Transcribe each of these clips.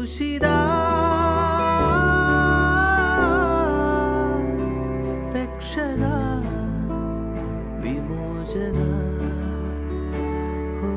ക്രൂശിത രക്ഷക വിമോചന ഓ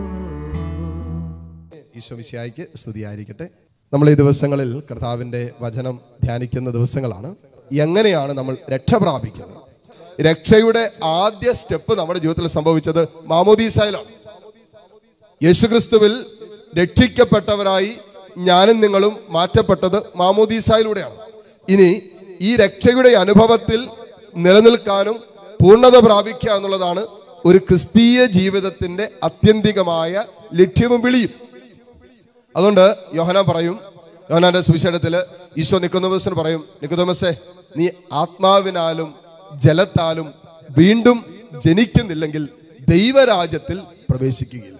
ഈശോമിശിയായിക്ക് സ്തുതിയായിരിക്കട്ടെ നമ്മൾ ഈ ദിവസങ്ങളിൽ കർത്താവിന്റെ വചനം ധ്യാനിക്കുന്ന ദിവസങ്ങളാണ് എങ്ങനെയാണ് നമ്മൾ രക്ഷ പ്രാപിക്കുന്നത് രക്ഷയുടെ ആദ്യ സ്റ്റെപ്പ് നമ്മുടെ ജീവിതത്തിൽ സംഭവിച്ചത് മാമോദീസായിലാണ് യേശുക്രിസ്തുവിൽ രക്ഷിക്കപ്പെട്ടവരായി ഞാനും നിങ്ങളും മാറ്റപ്പെട്ടത് മാമോദീസായിലൂടെയാണ് ഇനി ഈ രക്ഷയുടെ അനുഭവത്തിൽ നിലനിൽക്കാനും പൂർണ്ണത പ്രാപിക്കുക എന്നുള്ളതാണ് ഒരു ക്രിസ്തീയ ജീവിതത്തിന്റെ ആത്യന്തികമായ ലക്ഷ്യവും വിളിയും അതുകൊണ്ട് യോഹനാൻ പറയും യോഹനാന്റെ സുവിശേഷത്തില് ഈശോ നിക്കോദമസിന് പറയും നിക്കോദമസേ നീ ആത്മാവിനാലും ജലത്താലും വീണ്ടും ജനിക്കുന്നില്ലെങ്കിൽ ദൈവരാജ്യത്തിൽ പ്രവേശിക്കുകയില്ല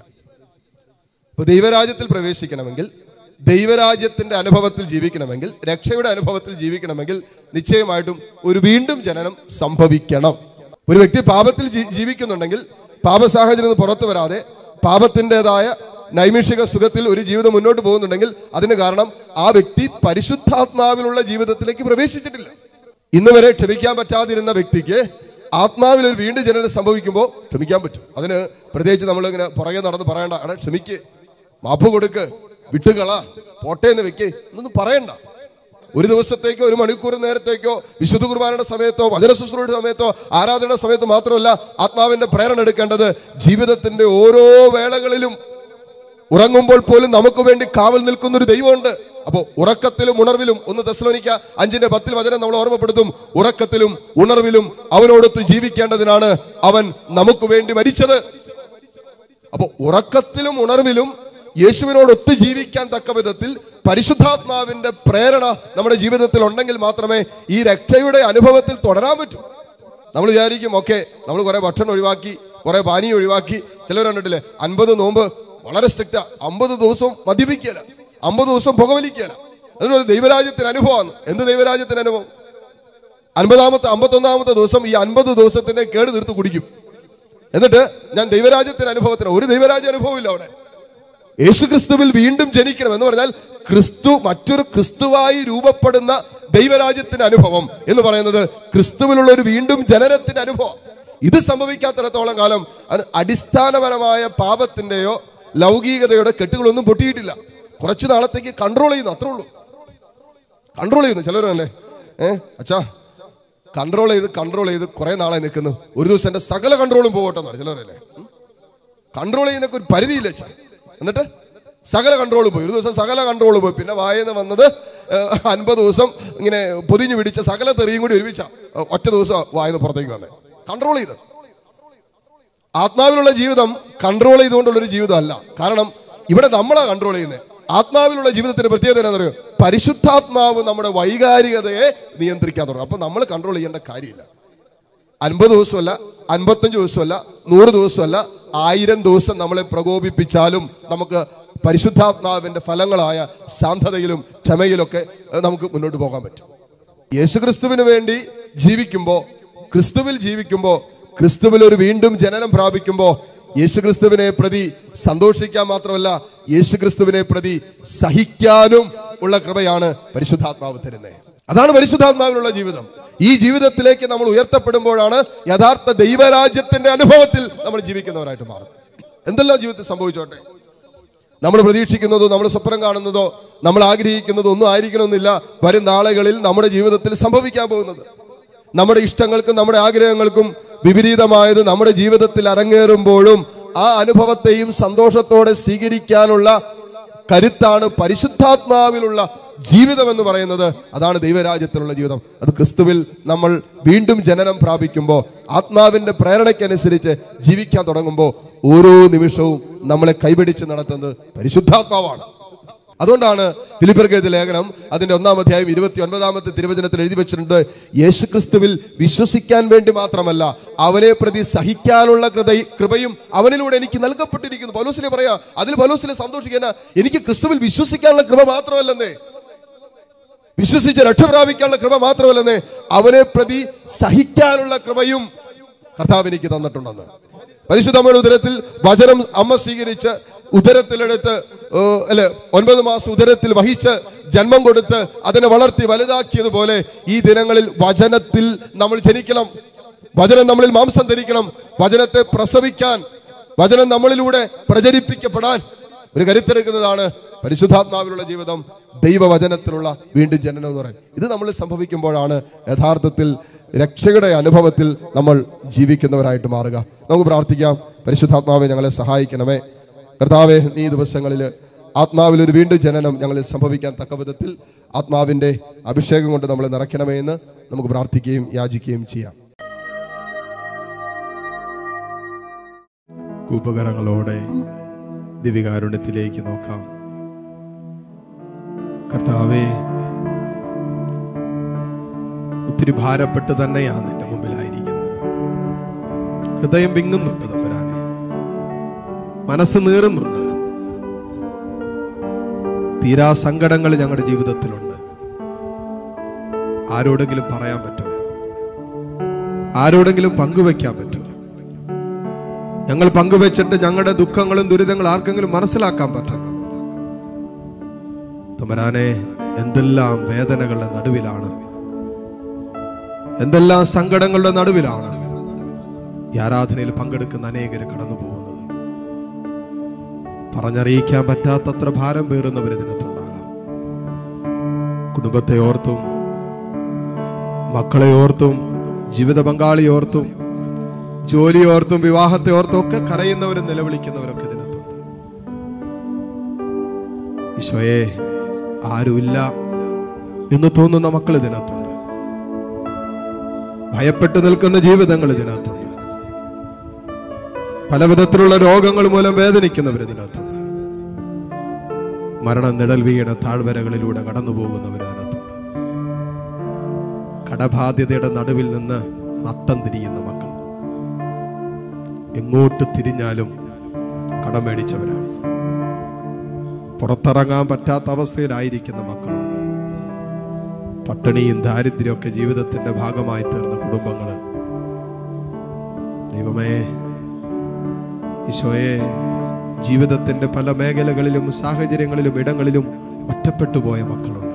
ഇപ്പൊ ദൈവരാജ്യത്തിൽ പ്രവേശിക്കണമെങ്കിൽ ദൈവരാജ്യത്തിന്റെ അനുഭവത്തിൽ ജീവിക്കണമെങ്കിൽ രക്ഷയുടെ അനുഭവത്തിൽ ജീവിക്കണമെങ്കിൽ നിശ്ചയമായിട്ടും ഒരു വീണ്ടും ജനനം സംഭവിക്കണം ഒരു വ്യക്തി പാപത്തിൽ ജീ- ജീവിക്കുന്നുണ്ടെങ്കിൽ പാപ സാഹചര്യം നിന്ന് പുറത്തു വരാതെ പാപത്തിൻ്റെതായ നൈമിഷിക സുഖത്തിൽ ഒരു ജീവിതം മുന്നോട്ട് പോകുന്നുണ്ടെങ്കിൽ അതിന് കാരണം ആ വ്യക്തി പരിശുദ്ധാത്മാവിലുള്ള ജീവിതത്തിലേക്ക് പ്രവേശിച്ചിട്ടില്ല ഇന്ന് വരെ ക്ഷമിക്കാൻ പറ്റാതിരുന്ന വ്യക്തിക്ക് ആത്മാവിൽ ഒരു വീണ്ടും ജനനം സംഭവിക്കുമ്പോൾ ക്ഷമിക്കാൻ പറ്റും അതിന് പ്രത്യേകിച്ച് നമ്മൾ ഇങ്ങനെ പുറകെ നടന്ന് പറയണ്ട അവിടെ ക്ഷമിക്ക് മാപ്പ് കൊടുക്ക് വിട്ടുകള പോട്ടെ എന്ന് വെക്ക് എന്നൊന്നും പറയണ്ട ഒരു ദിവസത്തേക്കോ ഒരു മണിക്കൂർ നേരത്തേക്കോ വിശുദ്ധ കുർബാനയുടെ സമയത്തോ വചന ശുശ്രൂഷയുടെ സമയത്തോ ആരാധനയുടെ സമയത്തോ മാത്രമല്ല ആത്മാവിന്റെ പ്രേരണ എടുക്കേണ്ടത് ജീവിതത്തിന്റെ ഓരോ വേളകളിലും ഉറങ്ങുമ്പോൾ പോലും നമുക്ക് വേണ്ടി കാവൽ നിൽക്കുന്ന ഒരു ദൈവമുണ്ട് അപ്പോ ഉറക്കത്തിലും ഉണർവിലും ഒന്ന് തെസ്ലോനിക്ക അഞ്ചിന്റെ പത്തിൽ വചനം നമ്മൾ ഓർമ്മപ്പെടുത്തും ഉറക്കത്തിലും ഉണർവിലും അവനോടൊത്ത് ജീവിക്കേണ്ടതിനാണ് അവൻ നമുക്ക് വേണ്ടി മരിച്ചത് അപ്പോ ഉറക്കത്തിലും ഉണർവിലും യേശുവിനോടൊത്ത് ജീവിക്കാൻ തക്ക വിധത്തിൽ പരിശുദ്ധാത്മാവിന്റെ പ്രേരണ നമ്മുടെ ജീവിതത്തിൽ ഉണ്ടെങ്കിൽ മാത്രമേ ഈ രക്ഷയുടെ അനുഭവത്തിൽ തുടരാൻ പറ്റൂ നമ്മൾ വിചാരിക്കും ഓക്കെ നമ്മൾ കുറെ ഭക്ഷണം ഒഴിവാക്കി കുറെ പാനീയം ഒഴിവാക്കി ചിലർ കണ്ടിട്ടില്ലേ അൻപത് നോമ്പ് വളരെ സ്ട്രിക്റ്റാ അമ്പത് ദിവസവും മദ്യപിക്കല അമ്പത് ദിവസം പുകവലിക്കല അതിനൊരു ദൈവരാജ്യത്തിന് അനുഭവമാണ് എന്ത് ദൈവരാജ്യത്തിന് അനുഭവം അൻപതാമത്തെ അമ്പത്തൊന്നാമത്തെ ദിവസം ഈ അൻപത് ദിവസത്തിന്റെ കേട് തീർത്ത് കുടിക്കും എന്നിട്ട് ഞാൻ ദൈവരാജ്യത്തിന് അനുഭവത്തിന് ഒരു ദൈവരാജ്യ അനുഭവമില്ല അവിടെ യേശു ക്രിസ്തുവിൽ വീണ്ടും ജനിക്കണം എന്ന് പറഞ്ഞാൽ ക്രിസ്തു മറ്റൊരു ക്രിസ്തുവായി രൂപപ്പെടുന്ന ദൈവരാജ്യത്തിന്റെ അനുഭവം എന്ന് പറയുന്നത് ക്രിസ്തുവിലുള്ള ഒരു വീണ്ടും ജനനത്തിന്റെ അനുഭവം ഇത് സംഭവിക്കാത്തിടത്തോളം കാലം അത് അടിസ്ഥാനപരമായ പാപത്തിന്റെയോ ലൗകികതയുടെ കെട്ടുകളൊന്നും പൊട്ടിയിട്ടില്ല കുറച്ചു നാളത്തേക്ക് കൺട്രോൾ ചെയ്യുന്നു അത്രേ ഉള്ളൂ കൺട്രോൾ ചെയ്യുന്നു ചിലരല്ലേ ഏ അച്ഛാ കൺട്രോൾ ചെയ്ത് കൺട്രോൾ ചെയ്ത് കുറെ നാളെ നിൽക്കുന്നു ഒരു ദിവസം എന്റെ സകല കൺട്രോളും പോകട്ടെ എന്നാണ് ചിലരല്ലേ കൺട്രോൾ ചെയ്യുന്നൊക്കെ ഒരു പരിധിയില്ല അച്ഛാ എന്നിട്ട് സകല കൺട്രോൾ പോയി ഒരു ദിവസം സകല കൺട്രോൾ പോയി പിന്നെ വായന്ന് വന്നത് അൻപത് ദിവസം ഇങ്ങനെ പൊതിഞ്ഞു പിടിച്ച സകല തെറിയും കൂടി ഒരുമിച്ച ഒറ്റ ദിവസം വായന്ന് പുറത്തേക്ക് വന്നേ കൺട്രോൾ ചെയ്ത് ആത്മാവിലുള്ള ജീവിതം കൺട്രോൾ ചെയ്തുകൊണ്ടുള്ളൊരു ജീവിതമല്ല കാരണം ഇവിടെ നമ്മളാ കൺട്രോൾ ചെയ്യുന്നത് ആത്മാവിലുള്ള ജീവിതത്തിന്റെ പ്രത്യേകത എന്താണെന്നറിയോ പരിശുദ്ധാത്മാവ് നമ്മുടെ വൈകാരികതയെ നിയന്ത്രിക്കാൻ തുടങ്ങും അപ്പൊ നമ്മൾ കൺട്രോൾ ചെയ്യേണ്ട കാര്യമില്ല അൻപത് ദിവസമല്ല അൻപത്തഞ്ച് ദിവസമല്ല നൂറ് ദിവസമല്ല ആയിരം ദിവസം നമ്മളെ പ്രകോപിപ്പിച്ചാലും നമുക്ക് പരിശുദ്ധാത്മാവിന്റെ ഫലങ്ങളായ ശാന്തതയിലും ക്ഷമയിലൊക്കെ ഏഹ്, നമുക്ക് മുന്നോട്ട് പോകാൻ പറ്റും യേശുക്രിസ്തുവിന് വേണ്ടി ജീവിക്കുമ്പോൾ ക്രിസ്തുവിൽ ജീവിക്കുമ്പോൾ ക്രിസ്തുവിൽ ഒരു വീണ്ടും ജനനം പ്രാപിക്കുമ്പോൾ യേശുക്രിസ്തുവിനെ പ്രതി സന്തോഷിക്കാൻ മാത്രമല്ല യേശുക്രിസ്തുവിനെ പ്രതി സഹിക്കാനും ഉള്ള കൃപയാണ് പരിശുദ്ധാത്മാവ് തരുന്നത് അതാണ് പരിശുദ്ധാത്മാവിനുള്ള ജീവിതം ഈ ജീവിതത്തിലേക്ക് നമ്മൾ ഉയർത്തപ്പെടുമ്പോഴാണ് യഥാർത്ഥ ദൈവരാജ്യത്തിന്റെ അനുഭവത്തിൽ നമ്മൾ ജീവിക്കുന്നവരായിട്ട് മാറുന്നത് എന്തെല്ലാം ജീവിതത്തിൽ സംഭവിച്ചോട്ടെ നമ്മൾ പ്രതീക്ഷിക്കുന്നതോ നമ്മൾ സ്വപ്നം കാണുന്നതോ നമ്മൾ ആഗ്രഹിക്കുന്നതോ ഒന്നും ആയിരിക്കണമെന്നില്ല വരും നാളുകളിൽ നമ്മുടെ ജീവിതത്തിൽ സംഭവിക്കാൻ പോകുന്നത് നമ്മുടെ ഇഷ്ടങ്ങൾക്കും നമ്മുടെ ആഗ്രഹങ്ങൾക്കും വിപരീതമായത് നമ്മുടെ ജീവിതത്തിൽ അരങ്ങേറുമ്പോഴും ആ അനുഭവത്തെയും സന്തോഷത്തോടെ സ്വീകരിക്കാനുള്ള കരുത്താണ് പരിശുദ്ധാത്മാവിലുള്ള ജീവിതം എന്ന് പറയുന്നത് അതാണ് ദൈവരാജ്യത്തിലുള്ള ജീവിതം അത് ക്രിസ്തുവിൽ നമ്മൾ വീണ്ടും ജനനം പ്രാപിക്കുമ്പോൾ ആത്മാവിന്റെ പ്രേരണയ്ക്കനുസരിച്ച് ജീവിക്കാൻ തുടങ്ങുമ്പോൾ ഓരോ നിമിഷവും നമ്മളെ കൈപിടിച്ച് നടത്തുന്നത് പരിശുദ്ധാത്മാവാണ് അതുകൊണ്ടാണ് ഫിലിപ്പർക്ക് എഴുതിയ ലേഖനം അതിന്റെ ഒന്നാം അധ്യായം ഇരുപത്തി ഒൻപതാമത്തെ തിരുവചനത്തിൽ എഴുതി വെച്ചിട്ടുണ്ട് യേശുക്രിസ്തുവിൽ വിശ്വസിക്കാൻ വേണ്ടി മാത്രമല്ല അവനെ പ്രതി സഹിക്കാനുള്ള കൃത- കൃപയും അവനിലൂടെ എനിക്ക് നൽകപ്പെട്ടിരിക്കുന്നു പൗലോസിനെ പറയാ അതിൽ പൗലോസിനെ സന്തോഷിക്കാൻ എനിക്ക് ക്രിസ്തുവിൽ വിശ്വസിക്കാനുള്ള കൃപ മാത്രമല്ലെന്നേ വിശ്വസിച്ച് രക്ഷ പ്രാപിക്കാനുള്ള കൃപ മാത്രമല്ലെന്നേ അവനെ പ്രതി സഹിക്കാനുള്ള കൃപയും കർത്താവ് എനിക്ക് തന്നിട്ടുണ്ടെന്ന് പരിശുദ്ധമ്മയുടെ ഉദരത്തിൽ വചനം അമ്മ സ്വീകരിച്ച് ഉദരത്തിലെടുത്ത് ഏഹ്, അല്ലെ ഒൻപത് മാസം ഉദരത്തിൽ വഹിച്ച് ജന്മം കൊടുത്ത് അതിനെ വളർത്തി വലുതാക്കിയതുപോലെ ഈ ദിനങ്ങളിൽ വചനത്തിൽ നമ്മൾ ജനിക്കണം വചനം നമ്മളിൽ മാംസം ധരിക്കണം വചനത്തെ പ്രസവിക്കാൻ വചനം നമ്മളിലൂടെ പ്രചരിപ്പിക്കപ്പെടാൻ ഒരു കരുത്തെടുക്കുന്നതാണ് പരിശുദ്ധാത്മാവിലുള്ള ജീവിതം ദൈവവചനത്തിലുള്ള വീണ്ടും ജനനം എന്ന് പറയും ഇത് നമ്മൾ സംഭവിക്കുമ്പോഴാണ് യഥാർത്ഥത്തിൽ രക്ഷയുടെ അനുഭവത്തിൽ നമ്മൾ ജീവിക്കുന്നവരായിട്ട് മാറുക നമുക്ക് പ്രാർത്ഥിക്കാം പരിശുദ്ധാത്മാവെ ഞങ്ങളെ സഹായിക്കണമേ കർത്താവെ ഈ ദിവസങ്ങളിൽ ആത്മാവിൽ ഒരു വീണ്ടും ജനനം ഞങ്ങളിൽ സംഭവിക്കാൻ തക്ക വിധത്തിൽ ആത്മാവിന്റെ അഭിഷേകം കൊണ്ട് നമ്മളെ നിറയ്ക്കണമേ എന്ന് നമുക്ക് പ്രാർത്ഥിക്കുകയും യാചിക്കുകയും ചെയ്യാം കൂപ്പകരങ്ങളോടെ ദിവികാരുണ്യത്തിലേക്ക് നോക്കാം കർത്താവേ ഒത്തിരി ഭാരപ്പെട്ട് തന്നെയാണ് നിന്റെ മുമ്പിലായിരിക്കുന്നത് ഹൃദയം വിങ്ങുന്നുണ്ട് തമ്പുരാനെ മനസ്സ് നീറുന്നുണ്ട് തീരാ സങ്കടങ്ങൾ ഞങ്ങളുടെ ജീവിതത്തിലുണ്ട് ആരോടെങ്കിലും പറയാൻ പറ്റുമോ ആരോടെങ്കിലും പങ്കുവെക്കാൻ പറ്റുമോ ഞങ്ങൾ പങ്കുവെച്ചിട്ട് ഞങ്ങളുടെ ദുഃഖങ്ങളും ദുരിതങ്ങളും ആർക്കെങ്കിലും മനസ്സിലാക്കാൻ പറ്റണം തമരാനെ എന്തെല്ലാം വേദനകളുടെ നടുവിലാണ് എന്തെല്ലാം സങ്കടങ്ങളുടെ നടുവിലാണ് ഈ ആരാധനയിൽ പങ്കെടുക്കുന്ന അനേകര് കടന്നു പോകുന്നത് പറഞ്ഞറിയിക്കാൻ പറ്റാത്തത്ര ഭാരം പേറുന്നവർ ഇതിനകത്തുണ്ടാകാം കുടുംബത്തെ ഓർത്തും മക്കളെ ഓർത്തും ജീവിത പങ്കാളി ഓർത്തും ജോലി ഓർത്തും വിവാഹത്തെ ഓർത്തും ഒക്കെ കരയുന്നവരും നിലവിളിക്കുന്നവരൊക്കെ ഇതിനകത്തുണ്ട് ഈശോയെ ആരുമില്ല എന്ന് തോന്നുന്ന മക്കൾ ഇതിനകത്തുണ്ട് ഭയപ്പെട്ടു നിൽക്കുന്ന ജീവിതങ്ങൾ ഇതിനകത്തുണ്ട് പല വിധത്തിലുള്ള രോഗങ്ങൾ മൂലം വേദനിക്കുന്നവർ ഇതിനകത്തുണ്ട് മരണ നിഴൽ വീണ താഴ്വരകളിലൂടെ കടന്നു പോകുന്നവർ ഇതിനകത്തുണ്ട് കടബാധ്യതയുടെ നടുവിൽ നിന്ന് നട്ടം തിരിയുന്ന മക്കൾ എങ്ങോട്ട് തിരിഞ്ഞാലും കടം മേടിച്ചവരാണ് പുറത്തിറങ്ങാൻ പറ്റാത്ത അവസ്ഥയിലായിരിക്കുന്ന മക്കളുണ്ട് പട്ടിണിയും ദാരിദ്ര്യമൊക്കെ ജീവിതത്തിന്റെ ഭാഗമായി തീർന്ന കുടുംബങ്ങള് ദൈവമേ ഈശോയെ ജീവിതത്തിന്റെ പല മേഖലകളിലും സാഹചര്യങ്ങളിലും ഇടങ്ങളിലും ഒറ്റപ്പെട്ടു പോയ മക്കളുണ്ട്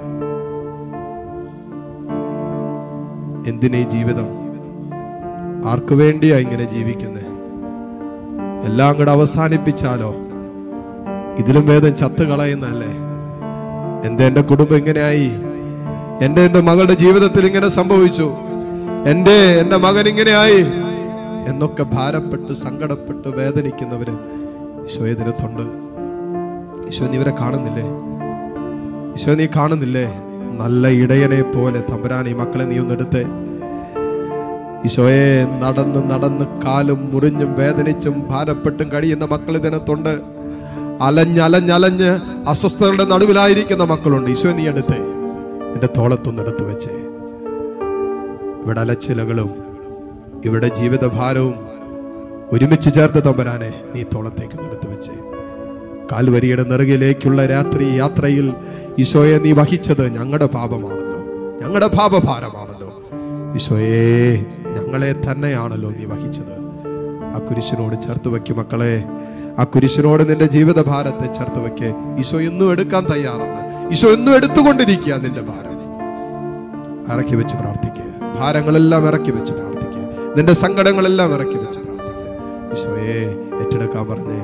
എന്തിനീ ജീവിതം ആർക്കു വേണ്ടിയാ ഇങ്ങനെ ജീവിക്കുന്നത് എല്ലാം കൂടെ അവസാനിപ്പിച്ചാലോ ഇതിലും ഭേദം ചത്ത് കളയുന്നല്ലേ എന്റെ എന്റെ കുടുംബം ഇങ്ങനെയായി എന്റെ എന്റെ മകളുടെ ജീവിതത്തിൽ ഇങ്ങനെ സംഭവിച്ചു എന്റെ എന്റെ മകൻ ഇങ്ങനെയായി എന്നൊക്കെ ഭാരപ്പെട്ട് സങ്കടപ്പെട്ട് വേദനിക്കുന്നവര് ഈശോയെ ദിനത്തുണ്ട് ഈശോ നീ ഇവരെ കാണുന്നില്ലേ ഈശോ നീ കാണുന്നില്ലേ നല്ല ഇടയനെ പോലെ തമ്പുരാൻ ഈ മക്കളെ നീ ഒന്നെടുത്തേ ഈശോയെ നടന്ന് നടന്ന് കാലും മുറിഞ്ഞും വേദനിച്ചും ഭാരപ്പെട്ടും കഴിയുന്ന മക്കൾ ഇതിനകത്തുണ്ട് അലഞ്ഞലഞ്ഞലഞ്ഞ് അസ്വസ്ഥതയുടെ നടുവിലായിരിക്കുന്ന മക്കളുണ്ട് ഈശോ നീ എടുത്തേ നിന്റെ തോളത്തൊന്ന് എടുത്തു വെച്ചേ ഇവിടെ അലച്ചിലകളും ഇവിടെ ജീവിതഭാരവും ഒരുമിച്ച് ചേർത്ത് തമ്പരാനെ നീ തോളത്തേക്ക് എടുത്തു വെച്ചേ കാൽവരിയുടെ നെറുകിലേക്കുള്ള രാത്രി യാത്രയിൽ ഈശോയെ നീ വഹിച്ചത് ഞങ്ങളുടെ പാപമാണല്ലോ ഞങ്ങളുടെ പാപഭാരമാണല്ലോ ഈശോയെ ഞങ്ങളെ തന്നെയാണല്ലോ നീ വഹിച്ചത് ആ കുരിശിനോട് ചേർത്ത് വെക്കും മക്കളെ ആ കുരിശിനോട് നിന്റെ ജീവിതഭാരത്തെ ചേർത്ത് വെക്ക് ഈശോ എന്നും എടുക്കാൻ തയ്യാറാണ് ഈശോ എന്നും എടുത്തുകൊണ്ടിരിക്കുക നിന്റെ ഭാരം ഇറക്കി വെച്ച് പ്രാർത്ഥിക്കുക ഭാരങ്ങളെല്ലാം ഇറക്കി വെച്ച് പ്രാർത്ഥിക്കുക നിന്റെ സങ്കടങ്ങളെല്ലാം ഇറക്കി വെച്ച് പ്രാർത്ഥിക്കുക ഈശോയെ ഏറ്റെടുക്കാൻ പറഞ്ഞേ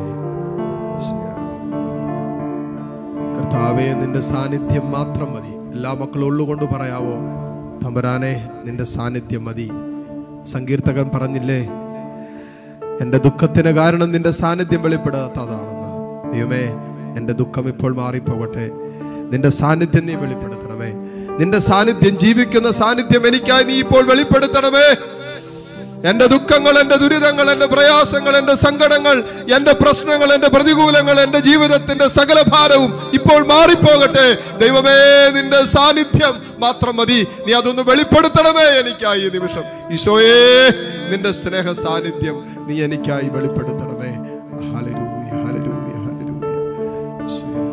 കർത്താവെ നിന്റെ സാന്നിധ്യം മാത്രം മതി എല്ലാ മക്കളും ഉള്ളുകൊണ്ട് പറയാവോ തമ്പരാനെ നിന്റെ സാന്നിധ്യം മതി സങ്കീർത്തകൻ പറഞ്ഞില്ലേ എന്റെ ദുഃഖത്തിന് കാരണം നിന്റെ സാന്നിധ്യം വെളിപ്പെടാത്തതാണെന്ന് ദൈവമേ എന്റെ ദുഃഖം ഇപ്പോൾ മാറിപ്പോകട്ടെ നിന്റെ സാന്നിധ്യം നീ വെളിപ്പെടുത്തണമേ നിന്റെ സാന്നിധ്യം ജീവിക്കുന്ന സാന്നിധ്യം എനിക്കായി നീ ഇപ്പോൾ വെളിപ്പെടുത്തണമേ എന്റെ ദുഃഖങ്ങൾ എന്റെ ദുരിതങ്ങൾ എന്റെ പ്രയാസങ്ങൾ എന്റെ സങ്കടങ്ങൾ എന്റെ പ്രശ്നങ്ങൾ എന്റെ പ്രതികൂലങ്ങൾ എന്റെ ജീവിതത്തിന്റെ സകല ഭാരവും ഇപ്പോൾ മാറിപ്പോകട്ടെ ദൈവമേ നിന്റെ സാന്നിധ്യം മാത്രം മതി നീ അതൊന്ന് വെളിപ്പെടുത്തണമേ എനിക്കായി ഈ നിമിഷം ഈശോയേ നിന്റെ സ്നേഹ സാന്നിധ്യം നീ എനിക്കായി വെളിപ്പെടുത്തണമേ ഹല്ലേലൂയ, ഹല്ലേലൂയ, ഹല്ലേലൂയ. ഈശോയെ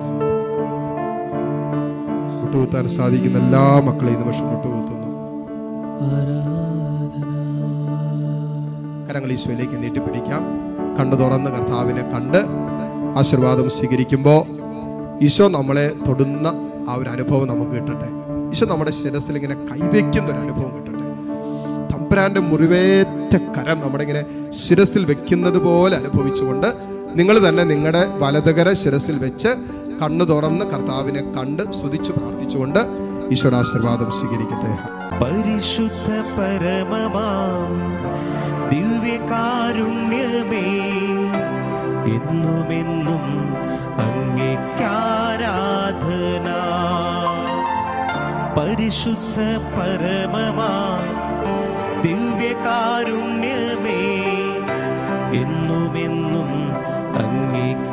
ആരാധന. മുട്ടുകുത്താൻ സാധിക്കുന്ന എല്ലാ മക്കളെയും ഈ നിമിഷം മുട്ടുകുത്തുന്നു കരങ്ങൾ ഈശോയിലേക്ക് നീട്ടിപ്പിടിക്കാം കണ്ണു തുറന്ന് കർത്താവിനെ കണ്ട് ആശീർവാദം സ്വീകരിക്കുമ്പോൾ ഈശോ നമ്മളെ തൊടുന്ന ആ ഒരു അനുഭവം നമുക്ക് കിട്ടട്ടെ ഈശോ നമ്മുടെ ശിരസിൽ ഇങ്ങനെ കൈവയ്ക്കുന്ന ഒരു അനുഭവം കിട്ടട്ടെ തമ്പുരാന്റെ മുറിവേറ്റ കരം നമ്മുടെ ഇങ്ങനെ ശിരസിൽ വെക്കുന്നത് പോലെ അനുഭവിച്ചുകൊണ്ട് നിങ്ങൾ തന്നെ നിങ്ങളുടെ വലതുകര ശിരസിൽ വെച്ച് കണ്ണു തുറന്ന് കർത്താവിനെ കണ്ട് സ്തുതിച്ചു പ്രാർത്ഥിച്ചുകൊണ്ട് ഈശോയുടെ ആശീർവാദം സ്വീകരിക്കട്ടെ പരിശുദ്ധ പരമമാം ദിവ്യകാരുണ്യമേ എന്നുമെന്നും അങ്ങേക്കാരാധന പരിശുദ്ധ പരമമാം ദിവ്യകാരുണ്യമേ എന്നുമെന്നും അങ്ങേക്കാരാധന